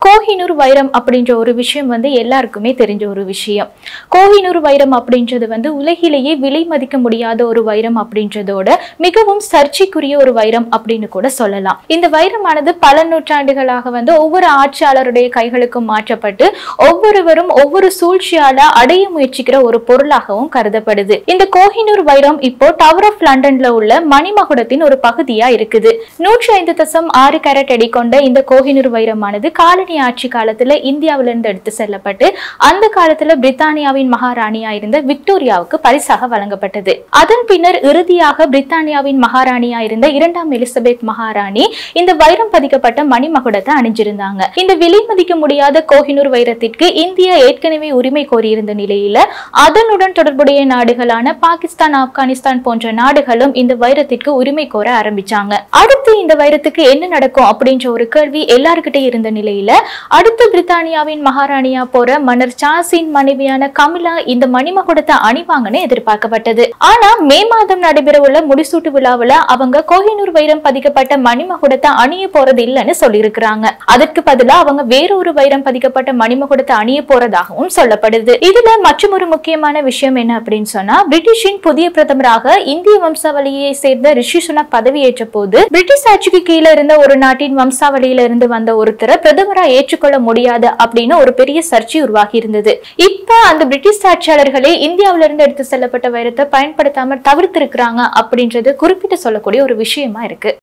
கோஹினூர் வைரம் அப்படின்ற ஒரு விஷயம் வந்து எல்லாருக்குமே தெரிஞ்ச ஒரு விஷயம் கோஹினூர் வைரம் அப்படின்றது வந்து உலகிலேயே விலை மதிக்க முடியாத ஒரு வைரம் அப்படின்றதோட மிகவும் சர்ச்சைக்குரிய ஒரு வைரம் அப்படின்னு கூட சொல்லலாம் இந்த வைரமானது பல நூற்றாண்டுகளாக வந்து ஒவ்வொரு ஆட்சியாளருடைய கைகளுக்கும் மாற்றப்பட்டு ஒவ்வொருவரும் ஒவ்வொரு சூழ்ச்சியால அடைய முயற்சிக்கிற ஒரு பொருளாகவும் கருதப்படுது இந்த கோஹினூர் வைரம் இப்போ டவர் ஆஃப் லண்டன்ல உள்ள மணிமகுடத்தின் ஒரு பகுதியா இருக்குது நூற்றி ஐந்து தசம் ஆறு கேரட் எடை கொண்ட இந்த கோஹினூர் வைரமானது காலனி ஆட்சி காலத்துல இந்தியாவிலிருந்து எடுத்து செல்லப்பட்டு அந்த காலத்துல பிரித்தானியாவின் மகாராணியா இருந்த விக்டோரியாவுக்கு பரிசாக வழங்கப்பட்டது அதன் பின்னர் இறுதியாக பிரித்தானியாவின் மகாராணியா இருந்த இரண்டாம் எலிசபெத் மகாராணி இந்த வைரம் பதிக்கப்பட்ட மணிமகுடத்தை அணிஞ்சிருந்தாங்க இந்த விலை மதிக்க முடியாத கோஹினூர் வைரத்திற்கு இந்தியா ஏற்கனவே உரிமை கோரியிருந்த நிலையில அதனுடன் தொடர்புடைய நாடுகளான பாகிஸ்தான் ஆப்கானிஸ்தான் போன்ற நாடுகளும் இந்த வைரத்திற்கு உரிமை கோர ஆரம்பிச்சாங்க அடுத்து இந்த வைரத்துக்கு என்ன நடக்கும் அப்படின்ற ஒரு கேள்வி எல்லாருக்கிட்டே இருந்த நிலையில அடுத்து பிரித்தானியாவின் மகாராணியா போற மன்னர் சார்ஸின் மனைவியான கமிலா இந்த மணிமகுடத்தை அணிவாங்கன்னு எதிர்பார்க்கப்பட்டது ஆனா மே மாதம் நடைபெறவுள்ள முடிசூட்டு விழாவுல அவங்க கோஹினூர் வைரம் பதிக்கப்பட்ட மணிமகுடத்தை அணிய போறது இல்லைன்னு சொல்லியிருக்கிறாங்க அதற்கு பதிலா அவங்க வேறொரு வைரம் பதிக்கப்பட்ட மணிமகுடத்தை அணிய போறதாகவும் சொல்லப்படுது இதுல மற்றொரு முக்கியமான விஷயம் என்ன அப்படின்னு சொன்னா பிரிட்டிஷின் புதிய பிரதமராக இந்திய வம்சாவளியை சேர்ந்த ரிஷி சுனக் பதவியேற்ற போது பிரிட்டிஷ் ஆட்சிக்கு கீழே இருந்த ஒரு நாட்டின் வம்சாவளியில இருந்து வந்த ஒருத்தரை பிரதமரா ஏற்றுக்கொள்ள முடியாது அப்படின்னு ஒரு பெரிய சர்ச்சை உருவாகி இருந்தது இப்ப அந்த பிரிட்டிஷ் ஆட்சியாளர்களே இந்தியாவில இருந்து எடுத்து செல்லப்பட்ட வைரத்தை பயன்படுத்தாம தவிர்த்திருக்கிறாங்க அப்படின்றது குறிப்பிட்டு சொல்லக்கூடிய ஒரு விஷயமா இருக்கு